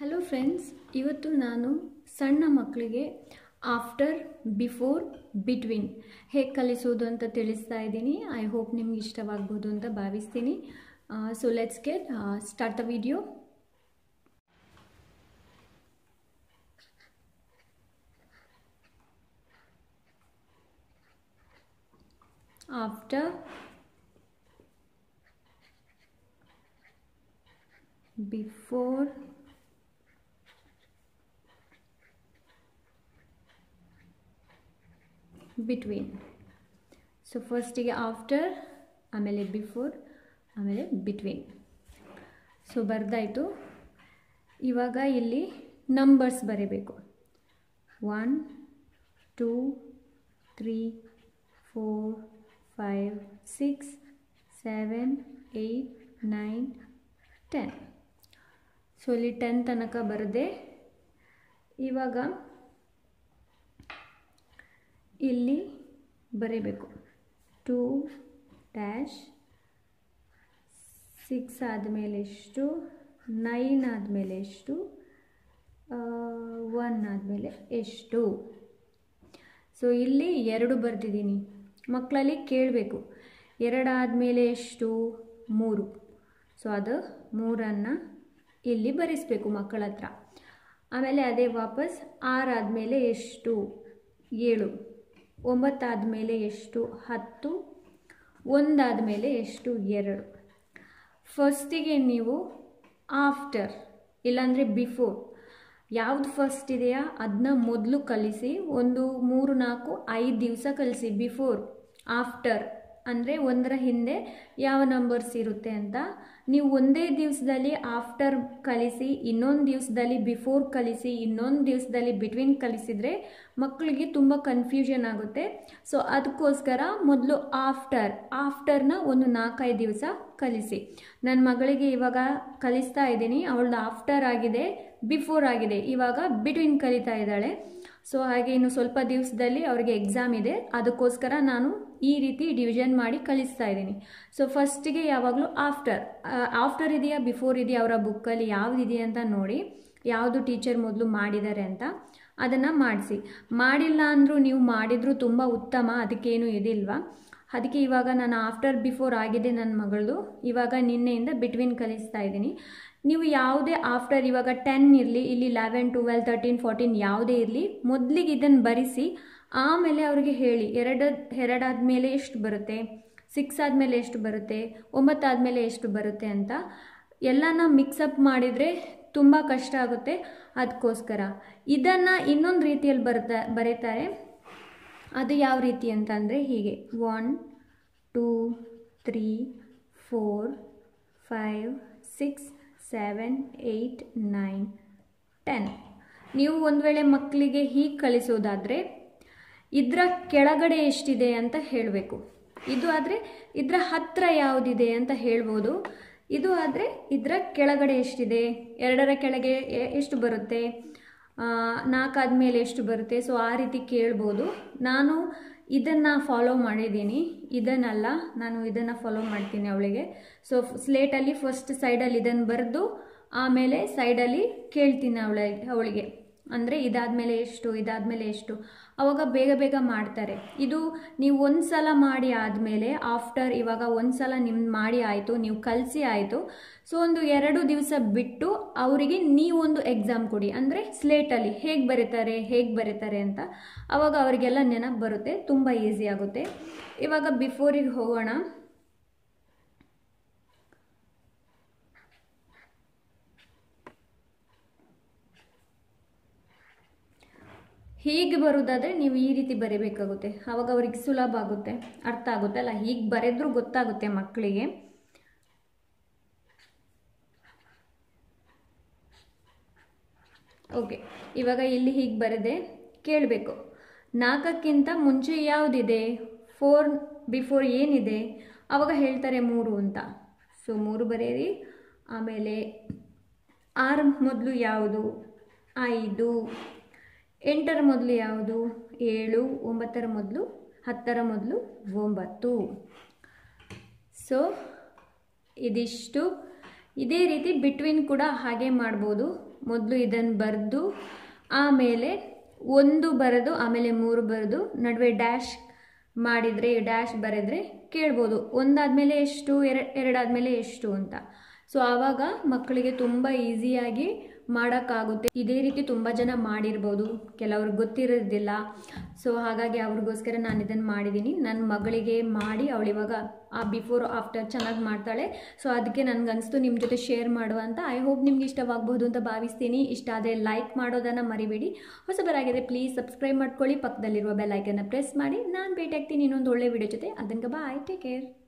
hello friends ಇವತ್ತು ನಾನು ಸಣ್ಣ ಮಕ್ಕಳಿಗೆ ಆಫ್ಟರ್ ಬಿಫೋರ್ ಬಿಟ್ವೀನ್ ಹೇಗೆ ಕಲಿಸೋದು ಅಂತ ತಿಳಿಸ್ತಾ ಇದ್ದೀನಿ ಐ ಹೋಪ್ ನಿಮ್ಗೆ ಇಷ್ಟವಾಗ್ಬೋದು ಅಂತ ಭಾವಿಸ್ತೀನಿ so let's get start the video after before between so ಫಸ್ಟಿಗೆ ಆಫ್ಟರ್ ಆಮೇಲೆ ಬಿಫೋರ್ ಆಮೇಲೆ ಬಿಟ್ವೀನ್ ಸೊ ಬರ್ದಾಯಿತು ಇವಾಗ ಇಲ್ಲಿ ನಂಬರ್ಸ್ ಬರೀಬೇಕು one two three four five six seven eight nine ten so ಇಲ್ಲಿ ಟೆನ್ ತನಕ ಬರದೆ ಇವಾಗ ಇಲ್ಲಿ ಬರೀಬೇಕು ಟೂ ಡ್ಯಾಶ್ ಸಿಕ್ಸ್ ಆದಮೇಲೆ ಎಷ್ಟು ನೈನ್ ಆದಮೇಲೆ ಎಷ್ಟು ಒನ್ ಆದಮೇಲೆ ಎಷ್ಟು ಸೊ ಇಲ್ಲಿ ಎರಡು ಬರ್ತಿದ್ದೀನಿ ಮಕ್ಕಳಲ್ಲಿ ಕೇಳಬೇಕು ಎರಡಾದಮೇಲೆ ಎಷ್ಟು ಮೂರು ಸೊ ಅದು ಮೂರನ್ನು ಇಲ್ಲಿ ಬರೆಸ್ಬೇಕು ಮಕ್ಕಳ ಹತ್ರ ಆಮೇಲೆ ಅದೇ ವಾಪಸ್ ಆರಾದಮೇಲೆ ಎಷ್ಟು ಏಳು ಒಂಬತ್ತಾದಮೇಲೆ ಎಷ್ಟು ಹತ್ತು ಒಂದಾದ ಮೇಲೆ ಎಷ್ಟು ಎರಡು ಫಸ್ಟಿಗೆ ನೀವು ಆಫ್ಟರ್ ಇಲ್ಲಾಂದರೆ ಬಿಫೋರ್ ಯಾವ್ದು ಫಸ್ಟ್ ಇದೆಯಾ ಅದನ್ನ ಮೊದಲು ಕಲಿಸಿ ಒಂದು ಮೂರು ನಾಲ್ಕು ಐದು ದಿವಸ ಕಲಿಸಿ ಬಿಫೋರ್ ಆಫ್ಟರ್ ಅಂದರೆ ಒಂದರ ಹಿಂದೆ ಯಾವ ನಂಬರ್ಸ್ ಇರುತ್ತೆ ಅಂತ ನೀವು ಒಂದೇ ದಿವಸದಲ್ಲಿ ಆಫ್ಟರ್ ಕಲಿಸಿ ಇನ್ನೊಂದು ದಿವಸದಲ್ಲಿ ಬಿಫೋರ್ ಕಲಿಸಿ ಇನ್ನೊಂದು ದಿವಸದಲ್ಲಿ ಬಿಟ್ವೀನ್ ಕಲಿಸಿದರೆ ಮಕ್ಕಳಿಗೆ ತುಂಬ ಕನ್ಫ್ಯೂಷನ್ ಆಗುತ್ತೆ ಸೊ ಅದಕ್ಕೋಸ್ಕರ ಮೊದಲು ಆಫ್ಟರ್ ಆಫ್ಟರ್ನ ಒಂದು ನಾಲ್ಕೈದು ದಿವಸ ಕಲಿಸಿ ನನ್ನ ಮಗಳಿಗೆ ಇವಾಗ ಕಲಿಸ್ತಾ ಇದ್ದೀನಿ ಅವಳದು ಆಫ್ಟರ್ ಆಗಿದೆ ಬಿಫೋರ್ ಆಗಿದೆ ಇವಾಗ ಬಿಟ್ವೀನ್ ಕಲಿತಾ ಇದ್ದಾಳೆ ಸೊ ಹಾಗೆ ಇನ್ನು ಸ್ವಲ್ಪ ದಿವಸದಲ್ಲಿ ಅವರಿಗೆ ಎಕ್ಸಾಮ್ ಇದೆ ಅದಕ್ಕೋಸ್ಕರ ನಾನು ಈ ರೀತಿ ಡಿವಿಷನ್ ಮಾಡಿ ಕಲಿಸ್ತಾ ಇದ್ದೀನಿ ಸೊ ಫಸ್ಟಿಗೆ ಯಾವಾಗಲೂ ಆಫ್ಟರ್ ಆಫ್ಟರ್ ಇದೆಯಾ ಬಿಫೋರ್ ಇದೆಯಾ ಅವರ ಬುಕ್ಕಲ್ಲಿ ಯಾವುದಿದೆಯಾ ಅಂತ ನೋಡಿ ಯಾವುದು ಟೀಚರ್ ಮೊದಲು ಮಾಡಿದ್ದಾರೆ ಅಂತ ಅದನ್ನು ಮಾಡಿಸಿ ಮಾಡಿಲ್ಲ ಅಂದರೂ ನೀವು ಮಾಡಿದರೂ ತುಂಬ ಉತ್ತಮ ಅದಕ್ಕೇನು ಇದಿಲ್ವಾ ಅದಕ್ಕೆ ಇವಾಗ ನಾನು ಆಫ್ಟರ್ ಬಿಫೋರ್ ಆಗಿದೆ ನನ್ನ ಮಗಳದು ಇವಾಗ ನಿನ್ನೆಯಿಂದ ಬಿಟ್ವೀನ್ ಕಲಿಸ್ತಾ ಇದ್ದೀನಿ ನೀವು ಯಾವುದೇ ಆಫ್ಟರ್ ಇವಾಗ ಟೆನ್ ಇರಲಿ ಇಲ್ಲಿ ಲೆವೆನ್ ಟ್ವೆಲ್ ತರ್ಟೀನ್ ಫೋರ್ಟೀನ್ ಯಾವುದೇ ಇರಲಿ ಮೊದಲಿಗೆ ಇದನ್ನು ಬರೆಸಿ ಆಮೇಲೆ ಅವರಿಗೆ ಹೇಳಿ ಎರಡು ಎರಡಾದಮೇಲೆ ಎಷ್ಟು ಬರುತ್ತೆ ಸಿಕ್ಸ್ ಆದಮೇಲೆ ಎಷ್ಟು ಬರುತ್ತೆ ಒಂಬತ್ತಾದಮೇಲೆ ಎಷ್ಟು ಬರುತ್ತೆ ಅಂತ ಎಲ್ಲನ ಮಿಕ್ಸಪ್ ಮಾಡಿದರೆ ತುಂಬ ಕಷ್ಟ ಆಗುತ್ತೆ ಅದಕ್ಕೋಸ್ಕರ ಇದನ್ನು ಇನ್ನೊಂದು ರೀತಿಯಲ್ಲಿ ಬರ್ತಾ ಬರೀತಾರೆ ಅದು ಯಾವ ರೀತಿ ಅಂತಂದರೆ ಹೀಗೆ one two three four five six seven eight nine ten ನೀವು ಒಂದು ವೇಳೆ ಮಕ್ಕಳಿಗೆ ಹೀಗೆ ಕಲಿಸೋದಾದರೆ ಇದರ ಕೆಳಗಡೆ ಎಷ್ಟಿದೆ ಅಂತ ಹೇಳಬೇಕು ಇದು ಆದರೆ ಇದರ ಹತ್ತಿರ ಯಾವುದಿದೆ ಅಂತ ಹೇಳ್ಬೋದು ಇದು ಆದರೆ ಇದರ ಕೆಳಗಡೆ ಎಷ್ಟಿದೆ ಎರಡರ ಕೆಳಗೆ ಎಷ್ಟು ಬರುತ್ತೆ ನಾಲ್ಕಾದ ಮೇಲೆ ಎಷ್ಟು ಬರುತ್ತೆ ಸೊ ಆ ರೀತಿ ಕೇಳ್ಬೋದು ನಾನು ಇದನ್ನು ಫಾಲೋ ಮಾಡಿದ್ದೀನಿ ಇದನ್ನಲ್ಲ ನಾನು ಇದನ್ನು ಫಾಲೋ ಮಾಡ್ತೀನಿ ಅವಳಿಗೆ ಸೊ ಸ್ಲೇಟಲ್ಲಿ ಫಸ್ಟ್ ಸೈಡಲ್ಲಿ ಇದನ್ನು ಬರೆದು ಆಮೇಲೆ ಸೈಡಲ್ಲಿ ಕೇಳ್ತೀನಿ ಅವಳಿಗೆ ಅವಳಿಗೆ ಅಂದರೆ ಇದಾದಮೇಲೆ ಎಷ್ಟು ಇದಾದಮೇಲೆ ಎಷ್ಟು ಅವಾಗ ಬೇಗ ಬೇಗ ಮಾಡ್ತಾರೆ ಇದು ನೀವು ಒಂದು ಸಲ ಮಾಡಿ ಆದಮೇಲೆ ಆಫ್ಟರ್ ಇವಾಗ ಒಂದು ಸಲ ನಿಮ್ಮ ಮಾಡಿ ಆಯಿತು ನೀವು ಕಲಿಸಿ ಆಯಿತು ಸೊ ಒಂದು ಎರಡು ದಿವಸ ಬಿಟ್ಟು ಅವರಿಗೆ ನೀವೊಂದು ಎಕ್ಸಾಮ್ ಕೊಡಿ ಅಂದರೆ ಸ್ಲೇಟಲ್ಲಿ ಹೇಗೆ ಬರೀತಾರೆ ಹೇಗೆ ಬರೀತಾರೆ ಅಂತ ಅವಾಗ ಅವರಿಗೆಲ್ಲ ನೆನಪು ಬರುತ್ತೆ ತುಂಬ ಈಸಿ ಆಗುತ್ತೆ ಇವಾಗ ಬಿಫೋರಿಗೆ ಹೋಗೋಣ ಹೀಗೆ ಬರೋದಾದರೆ ನೀವು ಈ ರೀತಿ ಬರೀಬೇಕಾಗುತ್ತೆ ಆವಾಗ ಅವ್ರಿಗೆ ಸುಲಭ ಆಗುತ್ತೆ ಅರ್ಥ ಆಗುತ್ತೆ ಅಲ್ಲ ಹೀಗೆ ಬರೆದ್ರೂ ಗೊತ್ತಾಗುತ್ತೆ ಮಕ್ಕಳಿಗೆ ಓಕೆ ಇವಾಗ ಇಲ್ಲಿ ಹೀಗೆ ಬರೆದೆ ಕೇಳಬೇಕು ನಾಲ್ಕಕ್ಕಿಂತ ಮುಂಚೆ ಯಾವುದಿದೆ ಫೋರ್ ಬಿಫೋರ್ ಏನಿದೆ ಆವಾಗ ಹೇಳ್ತಾರೆ ಮೂರು ಅಂತ ಸೊ ಮೂರು ಬರೆಯಿರಿ ಆಮೇಲೆ ಆರು ಮೊದಲು ಯಾವುದು ಐದು ಎಂಟರ ಮೊದಲು ಯಾವುದು ಏಳು ಒಂಬತ್ತರ ಮೊದಲು ಹತ್ತರ ಮೊದಲು ಒಂಬತ್ತು ಸೊ ಇದಿಷ್ಟು ಇದೇ ರೀತಿ ಬಿಟ್ವೀನ್ ಕೂಡ ಹಾಗೆ ಮಾಡ್ಬೋದು ಮೊದಲು ಇದನ್ನು ಬರೆದು ಆಮೇಲೆ ಒಂದು ಬರೆದು ಆಮೇಲೆ ಮೂರು ಬರೆದು ನಡುವೆ ಡ್ಯಾಶ್ ಮಾಡಿದರೆ ಡ್ಯಾಶ್ ಬರೆದ್ರೆ ಕೇಳ್ಬೋದು ಒಂದಾದಮೇಲೆ ಎಷ್ಟು ಎರಡು ಎರಡಾದಮೇಲೆ ಎಷ್ಟು ಅಂತ ಸೊ ಆವಾಗ ಮಕ್ಕಳಿಗೆ ತುಂಬ ಈಸಿಯಾಗಿ ಮಾಡೋಕ್ಕಾಗುತ್ತೆ ಇದೇ ರೀತಿ ತುಂಬ ಜನ ಮಾಡಿರ್ಬೋದು ಕೆಲವ್ರಿಗೆ ಗೊತ್ತಿರೋದಿಲ್ಲ ಸೊ ಹಾಗಾಗಿ ಅವ್ರಿಗೋಸ್ಕರ ನಾನು ಇದನ್ನು ಮಾಡಿದ್ದೀನಿ ನನ್ನ ಮಗಳಿಗೆ ಮಾಡಿ ಅವಳಿವಾಗ ಆ ಬಿಫೋರ್ ಆಫ್ಟರ್ ಚೆನ್ನಾಗಿ ಮಾಡ್ತಾಳೆ ಸೊ ಅದಕ್ಕೆ ನನಗನ್ನಿಸ್ತು ನಿಮ್ಮ ಜೊತೆ ಶೇರ್ ಮಾಡುವ ಅಂತ ಐ ಹೋಪ್ ನಿಮ್ಗೆ ಇಷ್ಟವಾಗಬಹುದು ಅಂತ ಭಾವಿಸ್ತೀನಿ ಇಷ್ಟ ಆದರೆ ಲೈಕ್ ಮಾಡೋದನ್ನು ಮರಿಬೇಡಿ ಹೊಸಬರಾಗಿದೆ ಪ್ಲೀಸ್ ಸಬ್ಸ್ಕ್ರೈಬ್ ಮಾಡ್ಕೊಳ್ಳಿ ಪಕ್ಕದಲ್ಲಿರುವ ಬೆಲ್ ಐಕನ್ನ ಪ್ರೆಸ್ ಮಾಡಿ ನಾನು ಭೇಟಿ ಆಗ್ತೀನಿ ಇನ್ನೊಂದು ಒಳ್ಳೆ ವಿಡಿಯೋ ಜೊತೆ ಅದಂಗೆ ಬಾಯ್ ಟೇಕ್ ಕೇರ್